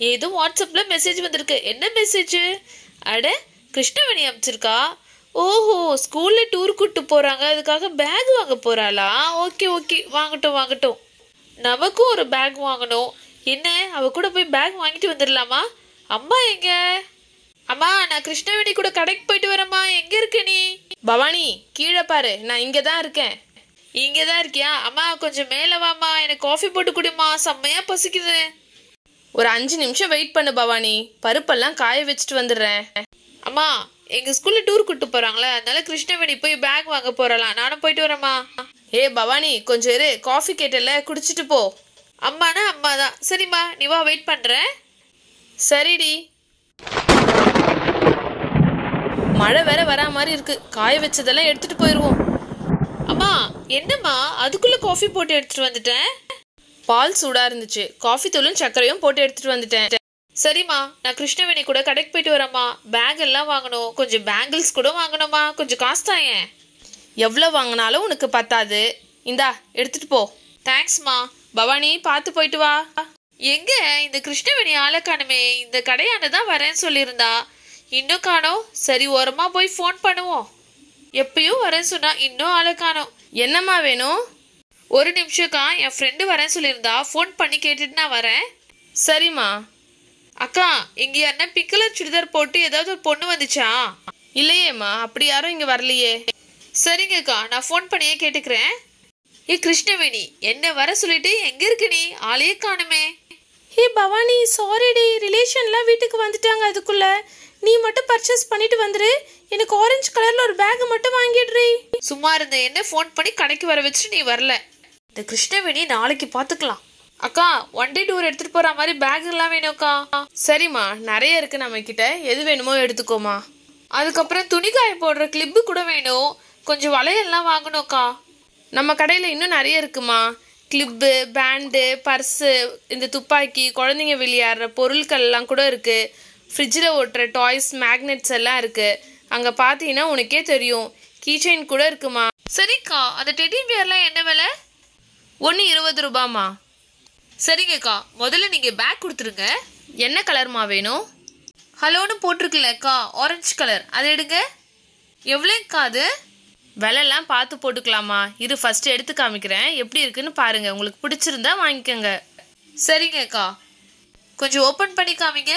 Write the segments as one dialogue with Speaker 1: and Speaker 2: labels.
Speaker 1: ஏதோ வாட்ஸ்அப்பில் மெசேஜ் வந்திருக்கு என்ன மெசேஜ் அட கிருஷ்ணவேணி அனுப்பிச்சிருக்கா ஓஹோ ஸ்கூலில் டூர் கூட்டு போகிறாங்க அதுக்காக பேக் வாங்க போகிறாளா ஓகே ஓகே வாங்கட்டும் வாங்கட்டும் நமக்கும் ஒரு பேக் வாங்கணும் என்ன அவ கூட போய் பேக் வாங்கிட்டு வந்துடலாமா அம்மா எங்க அம்மா நான் கிருஷ்ணவேணி கூட கடைக்கு போயிட்டு வரேம்மா எங்க இருக்க நீ
Speaker 2: பவானி கீழே பாரு நான் இங்கே தான் இருக்கேன்
Speaker 1: இங்க தான் இருக்கியா அம்மா கொஞ்சம் மேலே வாம்மா எனக்கு காஃபி போட்டு குடிமா செம்மையா பசிக்குது
Speaker 2: ஒரு அஞ்சு நிமிஷம் வெயிட் பண்ணு பவானி பருப்பெல்லாம் காய வச்சுட்டு வந்துடுறேன்
Speaker 1: அம்மா எங்க ஸ்கூல்ல டூர் கூட்டு போறாங்களே அதனால கிருஷ்ணவேணி போய் பேக் வாங்க போறலாம் நானும் போயிட்டு வரேம்மா
Speaker 2: ஏ பவானி கொஞ்சம் இரு காஃபி கேட்டல குடிச்சிட்டு போ
Speaker 1: அம்மானா அம்மா தான் சரிம்மா நீ வா வெயிட் பண்றேன்
Speaker 2: சரிடி மழை வேற வரா மாதிரி இருக்கு காய வச்சதெல்லாம் எடுத்துட்டு போயிடுவோம்
Speaker 1: அம்மா என்னம்மா அதுக்குள்ள காஃபி போட்டு எடுத்துட்டு வந்துட்டேன்
Speaker 2: பால் சூடா இருந்துச்சு காஃபி தூளும் சர்க்கரையும் போட்டு எடுத்துட்டு வந்துட்டேன்
Speaker 1: சரிம்மா நான் கிருஷ்ணவேணி கூட கடைக்கு போயிட்டு வரேம்மா பேக் எல்லாம் வாங்கணும் கொஞ்சம் பேங்கிள்ஸ் கூட வாங்கணும்மா கொஞ்சம் காசு தாயேன்
Speaker 2: எவ்வளோ வாங்கினாலும் உனக்கு பத்தாது இந்தா எடுத்துட்டு போ
Speaker 1: தேங்க்ஸ்மா
Speaker 2: பவானி பார்த்து போயிட்டு வா
Speaker 1: எங்க இந்த கிருஷ்ணவேணி ஆளை காணுமே இந்த கடையாண்ட தான் வரேன்னு சொல்லியிருந்தா இன்னும் காணோம் சரி ஓரமா போய் ஃபோன் பண்ணுவோம் எப்பயும் வரேன்னு சொன்னா இன்னும் ஆளை காணோம்
Speaker 2: என்னம்மா வேணும்
Speaker 1: ஒரு நிமிஷம்க்கா என் ஃப்ரெண்டு வரேன்னு சொல்லியிருந்தா ஃபோன் பண்ணி கேட்டுட்டு நான் வரேன்
Speaker 2: சரிம்மா
Speaker 1: அக்கா இங்க யாருன்னா பிங்க் கலர் சுடிதார் போட்டு ஏதாவது ஒரு பொண்ணு வந்துச்சா
Speaker 2: இல்லையேம்மா அப்படி யாரும் இங்க வரலையே
Speaker 1: சரிங்கக்கா நான் ஃபோன் பண்ணியே கேட்டுக்கிறேன் ஏ கிருஷ்ணவேணி என்ன வர சொல்லிட்டு எங்க இருக்க நீ ஆளையே காணுமே
Speaker 2: ஹே பவானி சாரிடி ரிலேஷன்லாம் வீட்டுக்கு வந்துட்டாங்க அதுக்குள்ள நீ மட்டும் பர்ச்சேஸ் பண்ணிட்டு வந்துரு எனக்கு ஆரஞ்சு கலர்ல ஒரு பேக் மட்டும் வாங்கிடுறீ
Speaker 1: சும்மா இருந்த என்ன ஃபோன் பண்ணி கடைக்கு வர வச்சுட்டு நீ வரல இந்த கிருஷ்ணவேணி நாளைக்கு பார்த்துக்கலாம் அக்கா ஒன் டே டூர் எடுத்துட்டு போற மாதிரி பேக் எல்லாம் வேணும்க்கா
Speaker 2: சரிம்மா நிறைய இருக்கு நம்ம கிட்ட எது வேணுமோ எடுத்துக்கோமா
Speaker 1: அதுக்கப்புறம் துணிக்காய போடுற கிளிப்பு கூட வேணும் கொஞ்சம் வளையல்லாம் வாங்கணும்க்கா
Speaker 2: நம்ம கடையில் இன்னும் நிறைய இருக்குமா கிளிப்பு பேண்டு பர்ஸு இந்த துப்பாக்கி குழந்தைங்க விளையாடுற பொருட்கள்லாம் கூட இருக்கு ஃப்ரிட்ஜில் ஓட்டுற டாய்ஸ் மேக்னெட்ஸ் எல்லாம் இருக்கு அங்கே பார்த்தீங்கன்னா உனக்கே தெரியும் கீச்சைன் கூட இருக்குமா
Speaker 1: சரிக்கா அந்த டெடி பியர்லாம் என்ன விலை
Speaker 2: ஒன்று இருபது ரூபாமா
Speaker 1: சரிங்கக்கா முதல்ல நீங்க பேக் கொடுத்துருங்க
Speaker 2: என்ன கலர்மா வேணும்
Speaker 1: ஹலோன்னு போட்டிருக்குல்லக்கா ஆரஞ்சு கலர் அதை எடுங்க எவ்வளோக்கா அது
Speaker 2: விலைலாம் பார்த்து போட்டுக்கலாமா இரு ஃபர்ஸ்ட் எடுத்து காமிக்கிறேன் எப்படி இருக்குன்னு பாருங்க உங்களுக்கு பிடிச்சிருந்தா வாங்கிக்கோங்க
Speaker 1: சரிங்கக்கா கொஞ்சம் ஓப்பன் பண்ணி காமிங்க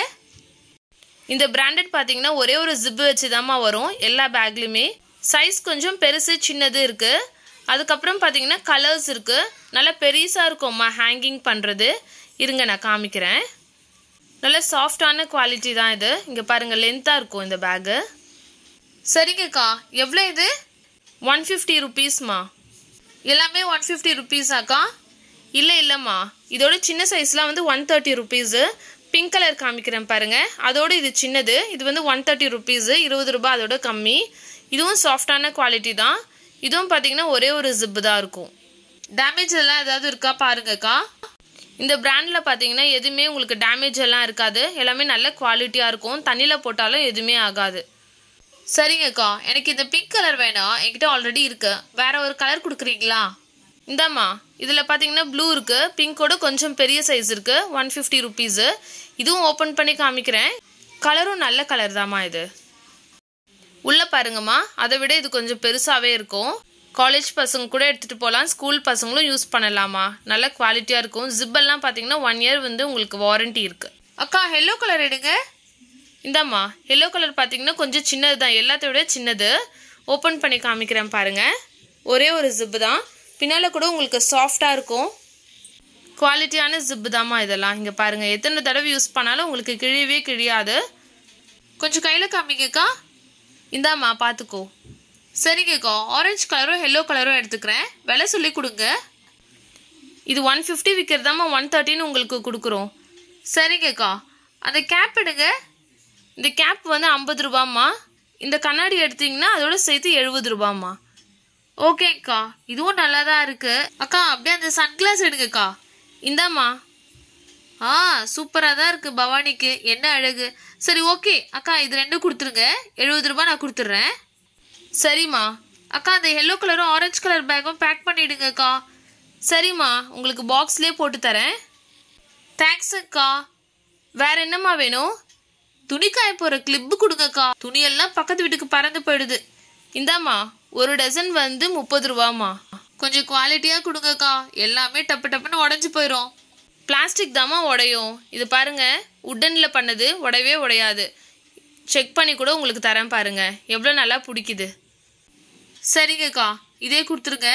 Speaker 2: இந்த பிராண்டட் பார்த்தீங்கன்னா ஒரே ஒரு ஜிப்பு வச்சு வரும் எல்லா பேக்லையுமே சைஸ் கொஞ்சம் பெருசு சின்னது இருக்கு அதுக்கப்புறம் பார்த்தீங்கன்னா கலர்ஸ் இருக்கு நல்லா பெருசாக இருக்கும்மா ஹேங்கிங் பண்ணுறது இருங்க நான் காமிக்கிறேன் நல்ல சாஃப்டான குவாலிட்டி தான் இது இங்கே பாருங்கள் லென்த்தாக இருக்கும் இந்த பேகு
Speaker 1: சரிங்கக்கா எவ்வளோ இது
Speaker 2: ஒன் ஃபிஃப்டி ருபீஸ்மா
Speaker 1: எல்லாமே ஒன் ஃபிஃப்டி ருபீஸாக்கா
Speaker 2: இல்லை இல்லைம்மா இதோட சின்ன சைஸ்லாம் வந்து one thirty rupees pink colour காமிக்கிறேன் பாருங்க அதோட இது சின்னது இது வந்து ஒன் தேர்ட்டி ருபீஸு இருபது ரூபாய் அதோட கம்மி இதுவும் சாஃப்டான குவாலிட்டி தான் இதுவும் பார்த்தீங்கன்னா ஒரே ஒரு ஜிப்பு தான் இருக்கும்
Speaker 1: டேமேஜ் எல்லாம் ஏதாவது இருக்கா பாருங்கக்கா
Speaker 2: இந்த பிராண்டில் பார்த்தீங்கன்னா எதுவுமே உங்களுக்கு டேமேஜ் எல்லாம் இருக்காது எல்லாமே நல்ல குவாலிட்டியாக இருக்கும் தண்ணியில் போட்டாலும் எதுவுமே ஆகாது
Speaker 1: சரிங்கக்கா எனக்கு இந்த பிங்க் கலர் வேணாம் என்கிட்ட ஆல்ரெடி இருக்கு வேற ஒரு கலர் கொடுக்குறீங்களா
Speaker 2: இந்தாம்மா இதில் பார்த்தீங்கன்னா ப்ளூ இருக்குது பிங்கோட கொஞ்சம் பெரிய சைஸ் இருக்குது ஒன் ஃபிஃப்டி ருபீஸு இதுவும் ஓப்பன் பண்ணி காமிக்கிறேன் கலரும் நல்ல கலர் தாம்மா இது உள்ளே பாருங்கம்மா அதை விட இது கொஞ்சம் பெருசாகவே இருக்கும் காலேஜ் பசங்க கூட எடுத்துகிட்டு போகலாம் ஸ்கூல் பசங்களும் யூஸ் பண்ணலாமா நல்ல குவாலிட்டியாக இருக்கும் ஜிப்பெல்லாம் பார்த்தீங்கன்னா ஒன் இயர் வந்து உங்களுக்கு வாரண்டி இருக்குது
Speaker 1: அக்கா எல்லோ கலர் எடுங்க
Speaker 2: இந்தாம்மா எல்லோ கலர் பார்த்தீங்கன்னா கொஞ்சம் சின்னது தான் எல்லாத்த விட சின்னது ஓப்பன் பண்ணி காமிக்கிறேன் பாருங்க ஒரே ஒரு ஜிப்பு தான் பின்னால் கூட உங்களுக்கு சாஃப்டாக இருக்கும் குவாலிட்டியான ஜிப்பு தாம்மா இதெல்லாம் இங்கே பாருங்கள் எத்தனை தடவை யூஸ் பண்ணாலும் உங்களுக்கு கிழியவே கிழியாது
Speaker 1: கொஞ்சம் கையில் காமிங்கக்கா
Speaker 2: இந்தாம்மா பார்த்துக்கோ
Speaker 1: சரிங்கக்கா ஆரஞ்சு கலரும் எல்லோ கலரும் எடுத்துக்கிறேன் விலை சொல்லி கொடுங்க
Speaker 2: இது ஒன் ஃபிஃப்டி விற்கிறதாம்மா ஒன் தேர்ட்டின்னு உங்களுக்கு கொடுக்குறோம்
Speaker 1: சரிங்கக்கா அந்த கேப் எடுங்க
Speaker 2: இந்த கேப் வந்து ஐம்பது ரூபாம்மா இந்த கண்ணாடி எடுத்தீங்கன்னா அதோட சேர்த்து எழுபது ரூபாம்மா
Speaker 1: ஓகேக்கா இதுவும் நல்லா தான் இருக்கு அக்கா அப்படியே அந்த சன்கிளாஸ் எடுங்கக்கா
Speaker 2: இந்தாம்மா
Speaker 1: ஆ சூப்பராக தான் இருக்கு பவானிக்கு என்ன அழகு சரி ஓகே அக்கா இது ரெண்டும் கொடுத்துருங்க எழுபது ரூபாய் நான் கொடுத்துட்றேன்
Speaker 2: சரிம்மா
Speaker 1: அக்கா அந்த எல்லோ கலரும் ஆரஞ்சு கலர் பேக்கும் பேக் பண்ணிடுங்கக்கா
Speaker 2: சரிம்மா உங்களுக்கு பாக்ஸ்லேயே போட்டு தரேன்
Speaker 1: தேங்க்ஸ் அக்கா
Speaker 2: வேற என்னம்மா வேணும் துணி காய போற கிளிப்பு கொடுங்கக்கா துணியெல்லாம் பக்கத்து வீட்டுக்கு பறந்து போயிடுது இந்தாம்மா ஒரு டசன் வந்து முப்பது ரூபாம்மா கொஞ்சம் குவாலிட்டியா கொடுங்கக்கா எல்லாமே டப்பு டப்புன்னு உடஞ்சி போயிடும் பிளாஸ்டிக் தாம்மா உடையும் இது பாருங்க உட்டன்ல பண்ணது உடையவே உடையாது செக் பண்ணி கூட உங்களுக்கு தரேன் பாருங்க எவ்வளோ நல்லா பிடிக்குது சரிங்கக்கா இதே கொடுத்துருங்க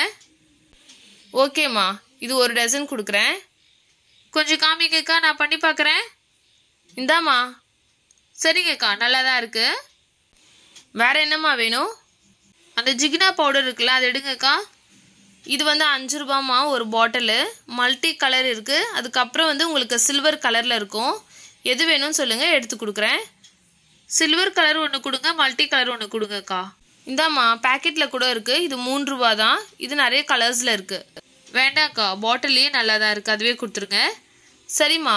Speaker 2: ஓகேம்மா இது ஒரு டசன் கொடுக்குறேன் கொஞ்சம் காமிங்கக்கா நான் பண்ணி பார்க்குறேன் இந்தாம்மா சரிங்கக்கா நல்லா தான் இருக்கு வேற என்னம்மா வேணும் அந்த ஜிகினா பவுடர் இருக்குல்ல அது எடுங்கக்கா இது வந்து அஞ்சு ரூபாம்மா ஒரு பாட்டிலு மல்டி கலர் இருக்கு அதுக்கப்புறம் வந்து உங்களுக்கு சில்வர் கலரில் இருக்கும் எது வேணும்னு சொல்லுங்க எடுத்து கொடுக்குறேன் சில்வர் கலர் ஒன்று கொடுங்க மல்டி கலர் ஒன்று கொடுங்கக்கா இந்தாம்மா பேக்கெட்டில் கூட இருக்கு இது மூணு ரூபா தான் இது நிறைய கலர்ஸில் இருக்கு வேண்டாம்க்கா பாட்டில்லையே நல்லா தான் இருக்கு அதுவே கொடுத்துருங்க சரிம்மா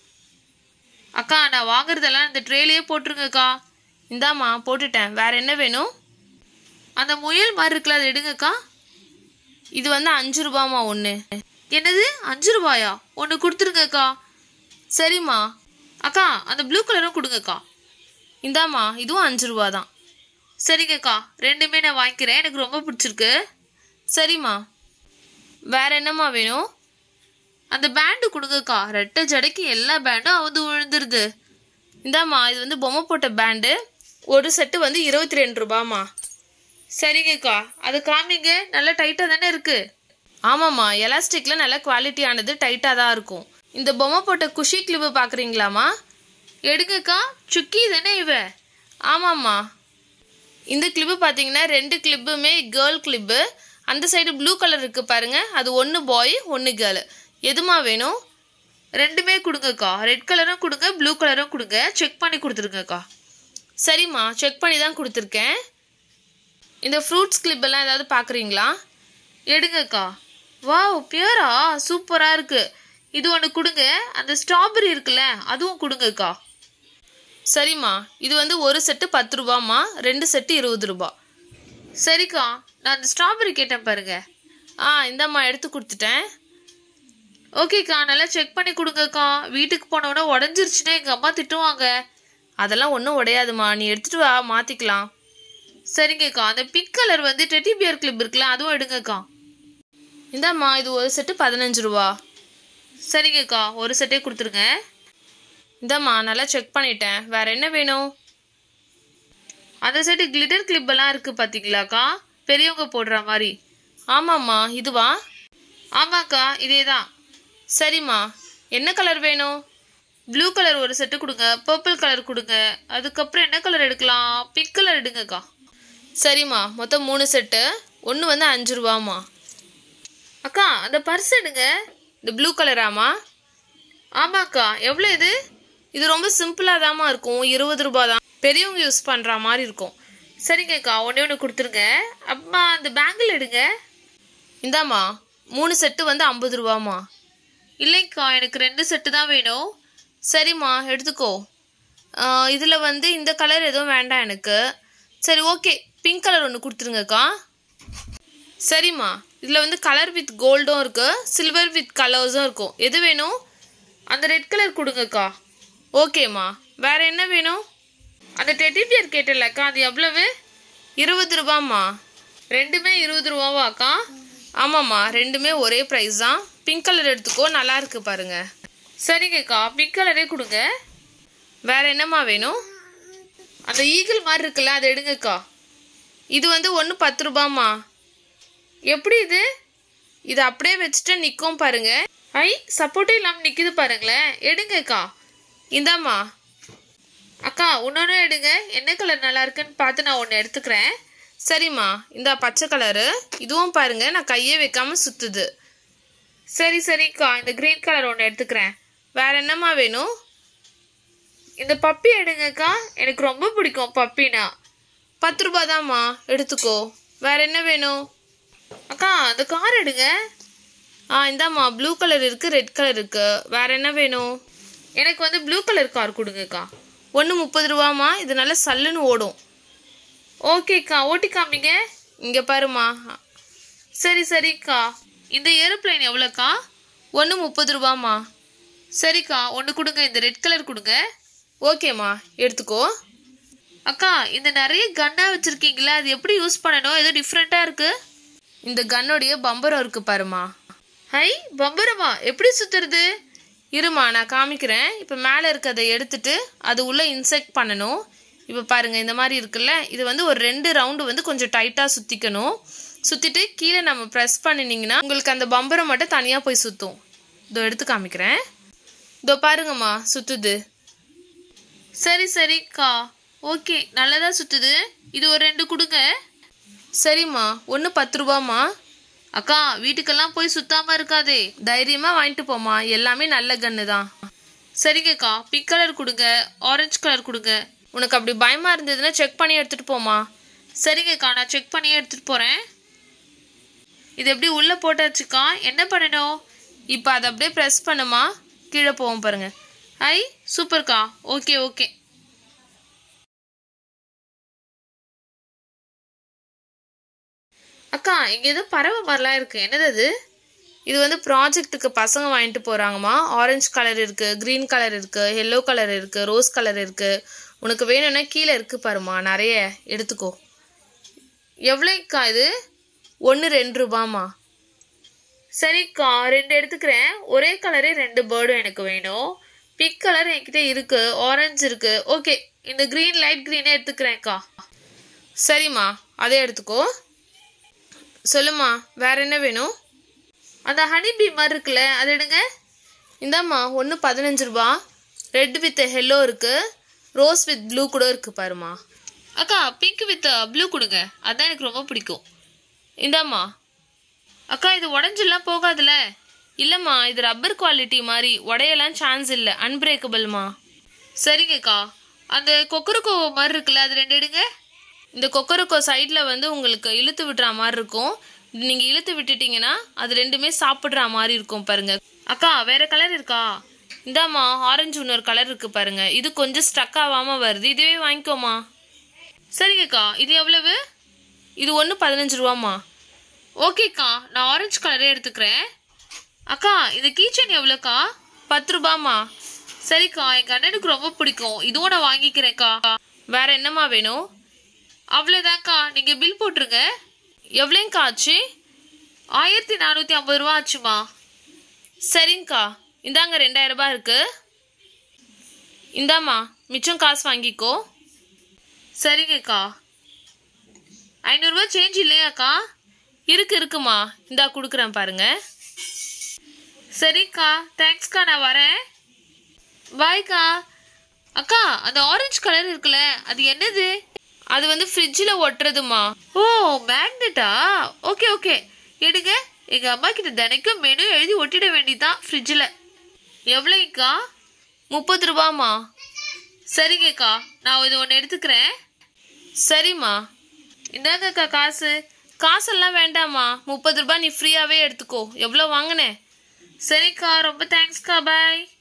Speaker 2: அக்கா நான் வாங்குறதெல்லாம் இந்த ட்ரேலையே போட்டுருங்கக்கா இந்தாம்மா போட்டுட்டேன் வேற என்ன வேணும் அந்த முயல் மாதிரி இருக்குல்ல அதை எடுங்கக்கா இது வந்து அஞ்சு ரூபாமா ஒன்று என்னது அஞ்சு ரூபாயா ஒன்று கொடுத்துருங்கக்கா சரிம்மா அக்கா அந்த ப்ளூ கலரும் கொடுங்கக்கா இந்தாம்மா இதுவும் அஞ்சு ரூபா தான் சரிங்கக்கா ரெண்டுமே நான் வாங்கிக்கிறேன் எனக்கு ரொம்ப பிடிச்சிருக்கு சரிம்மா வேற என்னம்மா வேணும் அந்த பேண்டு கொடுங்கக்கா ரெட்டை ஜடைக்கு எல்லா பேண்டும் அவுந்து விழுந்துருது இந்தாம்மா இது வந்து பொம்மை போட்ட பேண்டு ஒரு செட்டு வந்து இருபத்தி ரெண்டு ரூபாம்மா சரிங்கக்கா அது காமிங்க நல்லா டைட்டாக தானே இருக்கு ஆமாம்மா எலாஸ்டிக்கில் நல்ல குவாலிட்டியானது டைட்டாக தான் இருக்கும் இந்த பொம்மை போட்ட குஷி கிளிப்பு பார்க்குறீங்களாம்மா எடுங்கக்கா சுக்கி தானே இவ ஆமாம்மா இந்த கிளிப்பு பார்த்தீங்கன்னா ரெண்டு கிளிப்புமே கேர்ள் கிளிப்பு அந்த சைடு ப்ளூ கலர் இருக்கு பாருங்க அது ஒன்று பாய் ஒன்று கேர்ள் எதுமா வேணும் ரெண்டுமே கொடுங்கக்கா ரெட் கலரும் கொடுங்க ப்ளூ கலரும் கொடுங்க செக் பண்ணி கொடுத்துருங்கக்கா சரிம்மா செக் பண்ணி தான் கொடுத்துருக்கேன் இந்த ஃப்ரூட்ஸ் கிளிப் எல்லாம் ஏதாவது பார்க்குறீங்களா எடுங்கக்கா வாவ் பியூரா சூப்பராக இருக்கு இது ஒன்று கொடுங்க அந்த ஸ்ட்ராபெரி இருக்குல்ல அதுவும் கொடுங்கக்கா சரிம்மா இது வந்து ஒரு செட்டு பத்து ரூபாம்மா ரெண்டு செட்டு இருபது ரூபா சரிக்கா நான் அந்த ஸ்ட்ராபெரி கேட்டேன் பாருங்க ஆ இந்தாம்மா எடுத்து கொடுத்துட்டேன் ஓகேக்கா நல்லா செக் பண்ணி கொடுங்கக்கா வீட்டுக்கு போனோடனே உடஞ்சிருச்சுன்னா எங்கள் அம்மா திட்டுவாங்க அதெல்லாம் ஒன்றும் உடையாதுமா நீ எடுத்துட்டு வா மாற்றிக்கலாம் சரிங்கக்கா அந்த பிங்க் கலர் வந்து டெட்டி பியர் கிளிப் இருக்குல்ல அதுவும் எடுங்கக்கா இந்தாம்மா இது ஒரு செட்டு பதினஞ்சு ரூபா சரிங்கக்கா ஒரு செட்டே கொடுத்துருங்க இந்தாம்மா நல்லா செக் பண்ணிட்டேன் வேற என்ன வேணும் அந்த செட்டு கிளிட்டர் கிளிப் எல்லாம் இருக்கு பாத்தீங்களாக்கா பெரியவங்க போடுற மாதிரி ஆமாம்மா இதுவா ஆமாக்கா இதே தான் சரிம்மா என்ன கலர் வேணும் ப்ளூ கலர் ஒரு செட்டு கொடுங்க பர்பிள் கலர் கொடுங்க அதுக்கப்புறம் என்ன கலர் எடுக்கலாம் பிங்க் கலர் எடுங்கக்கா சரிம்மா மொத்தம் மூணு செட்டு ஒன்று வந்து அஞ்சு ரூபாம்மா அக்கா அந்த பர்ஸ் எடுங்க இந்த ப்ளூ கலராம்மா ஆமாக்கா எவ்வளோ இது இது ரொம்ப சிம்பிளாக தாம்மா இருக்கும் இருபது ரூபா தான் பெரியவங்க யூஸ் பண்ணுற மாதிரி இருக்கும் சரிங்கக்கா ஒன்றே ஒன்று கொடுத்துருங்க அம்மா அந்த பேங்கிள் எடுங்க இந்தாம்மா மூணு செட்டு வந்து ஐம்பது ரூபாம்மா இல்லைக்கா எனக்கு ரெண்டு செட்டு தான் வேணும் சரிம்மா எடுத்துக்கோ இதில் வந்து இந்த கலர் எதுவும் வேண்டாம் எனக்கு சரி ஓகே பிங்க் கலர் ஒன்று கொடுத்துருங்கக்கா சரிம்மா இதில் வந்து கலர் வித் கோல்டும் இருக்குது சில்வர் வித் கலர்ஸும் இருக்கும் எது வேணும் அந்த ரெட் கலர் கொடுங்கக்கா ஓகேம்மா வேற என்ன வேணும் அந்த டெட்டி பியர் கேட்டலக்கா அது எவ்வளவு இருபது ரூபாம்மா ரெண்டுமே இருபது ரூபாவாக்கா ஆமாம்மா ரெண்டுமே ஒரே ப்ரைஸ் தான் பிங்க் கலர் எடுத்துக்கோ நல்லா இருக்கு பாருங்க சரிங்கக்கா பிங்க் கலரே கொடுங்க வேற என்னம்மா வேணும் அந்த ஈகிள் மாதிரி இருக்குல்ல அதை எடுங்கக்கா இது வந்து ஒன்று பத்து ரூபாம்மா எப்படி இது இது அப்படியே வச்சுட்டு நிற்கும் பாருங்க ஐ சப்போர்ட்டே இல்லாமல் நிற்கிது பாருங்களேன் எடுங்கக்கா இந்தாம்மா அக்கா இன்னொன்று எடுங்க என்ன கலர் நல்லா இருக்குன்னு பார்த்து நான் ஒன்று எடுத்துக்கிறேன் சரிம்மா இந்த பச்சை கலரு இதுவும் பாருங்க நான் கையே வைக்காம சுத்துது சரி சரிக்கா இந்த கிரீன் கலர் ஒன்று எடுத்துக்கிறேன் வேற என்னம்மா வேணும் இந்த பப்பி எடுங்கக்கா எனக்கு ரொம்ப பிடிக்கும் பப்பினா பத்து ரூபா தாம்மா எடுத்துக்கோ வேற என்ன வேணும் அக்கா அந்த கார் எடுங்க ஆ இந்தாம்மா ப்ளூ கலர் இருக்கு ரெட் கலர் இருக்கு வேற என்ன வேணும் எனக்கு வந்து ப்ளூ கலர் கார் கொடுங்கக்கா ஒன்று முப்பது ரூபாம்மா இது நல்லா சல்லுன்னு ஓடும் ஓகேக்கா ஓட்டி காமிங்க இங்கே பாருமா சரி சரிக்கா இந்த ஏரோப்ளைன் எவ்வளோக்கா ஒன்று முப்பது ரூபாம்மா
Speaker 1: சரிக்கா ஒன்று கொடுங்க இந்த ரெட் கலர் கொடுங்க
Speaker 2: ஓகேம்மா எடுத்துக்கோ
Speaker 1: அக்கா இந்த நிறைய கன்னா வச்சிருக்கீங்களா அது எப்படி யூஸ் பண்ணணும் ஏதோ டிஃப்ரெண்ட்டாக இருக்கு
Speaker 2: இந்த கன்னுடைய பம்பரம் இருக்கு பாருமா
Speaker 1: ஹை பம்பரமா எப்படி சுத்துறது
Speaker 2: இருமா நான் காமிக்கிறேன் இப்போ மேலே இருக்கிறத எடுத்துட்டு அது உள்ளே இன்செக்ட் பண்ணணும் இப்போ பாருங்க இந்த மாதிரி இருக்குல்ல இது வந்து ஒரு ரெண்டு ரவுண்டு வந்து கொஞ்சம் டைட்டாக சுற்றிக்கணும் சுற்றிட்டு கீழே நம்ம ப்ரெஸ் பண்ணினீங்கன்னா உங்களுக்கு அந்த பம்பரம் மட்டும் தனியாக போய் சுற்றும் இதோ எடுத்து காமிக்கிறேன் இதோ பாருங்கம்மா சுற்றுது
Speaker 1: சரி சரிக்கா ஓகே நல்லதா சுத்துது இது ஒரு ரெண்டு கொடுங்க
Speaker 2: சரிம்மா ஒன்று பத்து ரூபாம்மா
Speaker 1: அக்கா வீட்டுக்கெல்லாம் போய் சுத்தாம இருக்காதே
Speaker 2: தைரியமாக வாங்கிட்டு போம்மா எல்லாமே நல்ல கன்று தான்
Speaker 1: சரிங்கக்கா பிங்க் கலர் கொடுங்க ஆரஞ்சு கலர் கொடுங்க
Speaker 2: உனக்கு அப்படி பயமாக இருந்ததுன்னா செக் பண்ணி எடுத்துகிட்டு போம்மா
Speaker 1: சரிங்கக்கா நான் செக் பண்ணி எடுத்துட்டு போறேன் இது எப்படி உள்ள போட்டாச்சுக்கா என்ன பண்ணணும்
Speaker 2: இப்போ அதை அப்படியே ப்ரெஸ் பண்ணுமா கீழே போவோம் பாருங்க
Speaker 1: ஐ சூப்பர்க்கா ஓகே ஓகே அக்கா இங்க ஏதோ பறவை மாதிரிலாம் இருக்கு என்னது அது
Speaker 2: இது வந்து ப்ராஜெக்ட்டுக்கு பசங்க வாங்கிட்டு போகிறாங்கம்மா ஆரஞ்சு கலர் இருக்குது க்ரீன் கலர் இருக்குது எல்லோ கலர் இருக்குது ரோஸ் கலர் இருக்குது உனக்கு வேணும்னா கீழே இருக்குது பாருமா நிறைய எடுத்துக்கோ எவ்வளோக்கா இது ஒன்று ரெண்டு ரூபாம்மா
Speaker 1: சரிக்கா ரெண்டு எடுத்துக்கிறேன் ஒரே கலரே ரெண்டு பேர்டும் எனக்கு வேணும் பிங்க் கலர் என்கிட்ட இருக்கு ஆரஞ்சு இருக்கு ஓகே இந்த க்ரீன் லைட் க்ரீனே எடுத்துக்கிறேன்க்கா
Speaker 2: சரிம்மா அதே எடுத்துக்கோ சொல்லுமா வேற என்ன வேணும்
Speaker 1: அந்த ஹனி பீ மாதிரி இருக்குல்ல அது எடுங்க
Speaker 2: இந்தாம்மா ஒன்று பதினஞ்சு ரூபா ரெட் வித் ஹெல்லோ இருக்குது ரோஸ் வித் ப்ளூ கூட இருக்குது பாருமா
Speaker 1: அக்கா பிங்க் வித் ப்ளூ கொடுங்க அதான் எனக்கு ரொம்ப பிடிக்கும்
Speaker 2: இந்தாம்மா
Speaker 1: அக்கா இது உடஞ்செல்லாம் போகாதுல
Speaker 2: இல்லைம்மா இது ரப்பர் குவாலிட்டி மாதிரி உடையெல்லாம் சான்ஸ் இல்லை அன்பிரேக்கபிள்மா
Speaker 1: சரிங்கக்கா அந்த கொக்கரக்கோ மாதிரி இருக்குல்ல அது ரெண்டு எடுங்க
Speaker 2: இந்த கொக்கரக்கோ சைடில் வந்து உங்களுக்கு இழுத்து விடுற மாதிரி இருக்கும் நீங்கள் இழுத்து விட்டுட்டீங்கன்னா அது ரெண்டுமே சாப்பிட்ற மாதிரி இருக்கும் பாருங்க
Speaker 1: அக்கா வேற கலர் இருக்கா
Speaker 2: இந்தாம்மா ஆரஞ்சு இன்னொரு கலர் இருக்கு பாருங்க இது கொஞ்சம் ஸ்டக் ஆகாமல் வருது இதுவே வாங்கிக்கோமா
Speaker 1: சரிங்கக்கா இது எவ்வளவு
Speaker 2: இது ஒன்று பதினஞ்சு ரூபாம்மா
Speaker 1: ஓகேக்கா நான் ஆரஞ்சு கலரே எடுத்துக்கிறேன் அக்கா இந்த கீச்சன் எவ்வளோக்கா
Speaker 2: பத்து ரூபாம்மா
Speaker 1: சரிக்கா எங்க அண்ணனுக்கு ரொம்ப பிடிக்கும் இதுவும் நான் வாங்கிக்கிறேன்க்கா
Speaker 2: வேற என்னம்மா வேணும்
Speaker 1: அவ்வளோதான்க்கா நீங்க பில் போட்டுருங்க
Speaker 2: எவ்வளோங்கக்கா ஆச்சு
Speaker 1: ஆயிரத்தி நானூற்றி ஐம்பது ரூபா ஆச்சுமா
Speaker 2: சரிங்கக்கா இந்தாங்க ரெண்டாயிரம் ரூபாய் இருக்கு இந்தாம்மா மிச்சம் காசு வாங்கிக்கோ
Speaker 1: சரிங்கக்கா ஐநூறுரூவா சேஞ்ச் இல்லையாக்கா
Speaker 2: இருக்கு இருக்குமா இந்தா கொடுக்குறேன் பாருங்க
Speaker 1: சரிக்கா தேங்க்ஸ்க்கா நான் வரேன் பாய்க்கா அக்கா அந்த ஆரஞ்சு கலர் இருக்குல்ல அது என்னது
Speaker 2: அது வந்து ஃப்ரிட்ஜில் ஒட்டுறதுமா
Speaker 1: ஓ மேக்னெட்டா ஓகே ஓகே எடுங்க எங்க அம்மா கிட்ட தினைக்கும் மெனு எழுதி ஒட்டிட வேண்டியதுதான் ஃப்ரிட்ஜில் எவ்வளோக்கா
Speaker 2: முப்பது ரூபாம்மா
Speaker 1: சரிங்கக்கா நான் இது ஒன்று எடுத்துக்கிறேன்
Speaker 2: சரிம்மா
Speaker 1: இந்தாங்கக்கா காசு
Speaker 2: காசெல்லாம் வேண்டாம்மா முப்பது ரூபாய் நீ ஃப்ரீயாகவே எடுத்துக்கோ எவ்வளோ வாங்கினேன்
Speaker 1: சரிக்கா ரொம்ப தேங்க்ஸ்க்கா பாய்